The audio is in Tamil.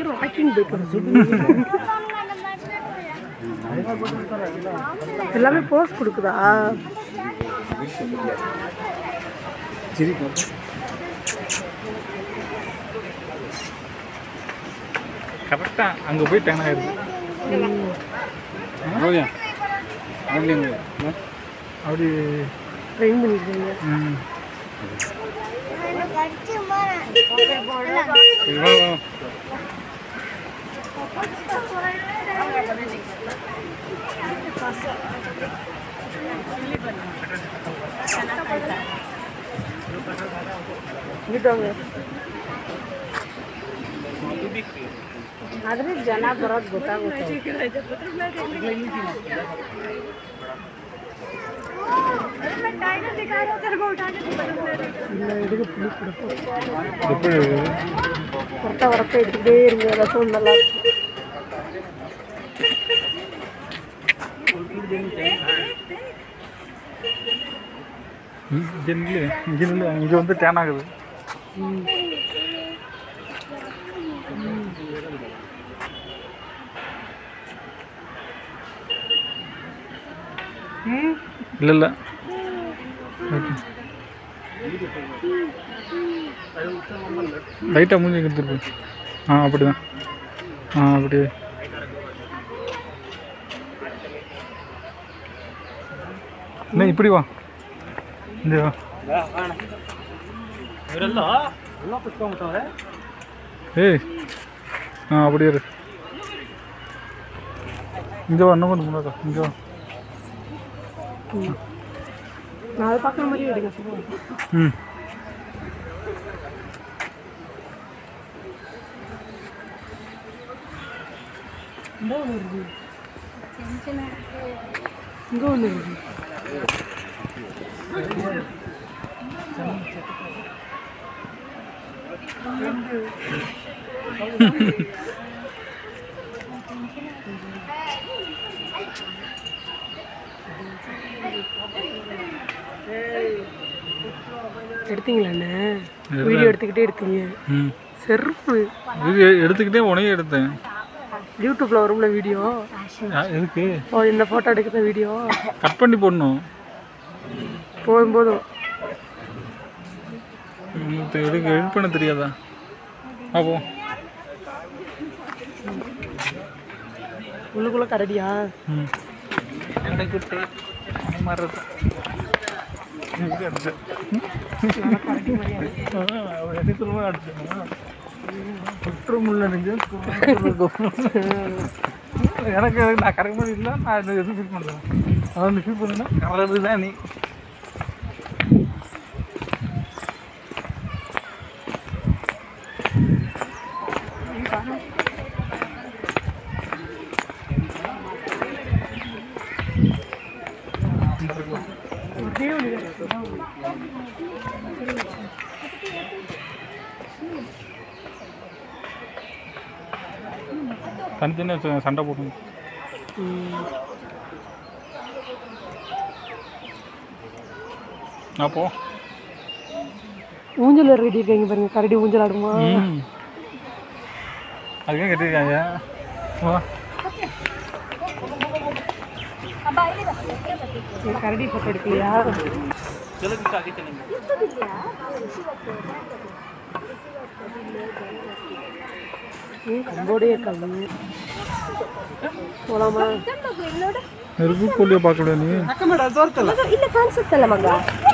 வாக்கிங் போயிட்டு எல்லாமே போஸ் கொடுக்குதா கரெக்டாக அங்கே போய் டேன் ஆயிடுது அப்படியா அப்படி ட்ரெயின் பண்ணிருக்கீங்க ம் சரி, வா, வா. ಇங்கிட்ட வாங்க ಆದ್ರೆ ಜನ ಬರೋದು ಗೊತ್ತಾಗುತ್ತೆ இல்லை எடுக்க புளி கொடுப்போம் எப்படி கரெக்டாக வரப்ப எடுத்துக்கிட்டே இருங்க ரசம் நல்லா இருக்கும் இங்கே நில்லு இங்கே நில்லு இங்கே வந்து டேன் ஆகுது இல்லை இல்லை லைட்டாக மூஞ்சி எடுத்துருக்கு ஆ அப்படிதான் ஆ அப்படியே இல்லை இப்படி வா இந்த வா ஏய் ஆ அப்படியே இரு இங்கே வா இன்னும் கொஞ்சம் முன்னாடி இங்கே வா நான் அதை பார்க்குற மாதிரியே எடுங்க சொல்லுவாங்க ம் இந்த ஒன்று இருக்கு இங்கே ஒன்று இருக்கு எடுத்தீங்களாண்ணே வீடியோ எடுத்துக்கிட்டே எடுத்தீங்க ம் செருப்பு இது எடுத்துக்கிட்டே உனையே எடுத்தேன் யூடியூப்ல வரும்ல வீடியோ ஆ, எதுக்கு ஓ இந்த ஃபோட்டோ எடுக்கிற வீடியோ கட் பண்ணி போடணும் போதும் போதும் உங்களுக்கு எடுக்க எடிட் பண்ண தெரியாதா அப்போ உள்ளுக்குள்ள கரடியா ம் எனக்கு மாறுறது குற்றமுள்ள நெஞ்சம் எனக்கு நான் கரெக்ட் பண்ணி இல்லை நான் இதை எதுவும் ஃபீல் பண்ணுறேன் அதான் நீ ஃபீல் பண்ணுன்னா கரெக்டு தான் நீ தனித்தனியாக வச்சு சண்டை போட்டு அப்போ ஊஞ்சல் வேறு கட்டியிருக்காங்க பாருங்க கரடி ஊஞ்சல் ஆடுமா ம் அதுக்கே கட்டிருக்காங்க வா நீ கரடி ஃபோட்டோ எடுக்கலையா ஏன் கம்போடே இருக்காங்க போலாமா நெருப்பு கோழியை பார்க்க நீ ಇಲ್ಲ ಕಾಣಿಸುತ್ತಲ್ಲ ಮಗ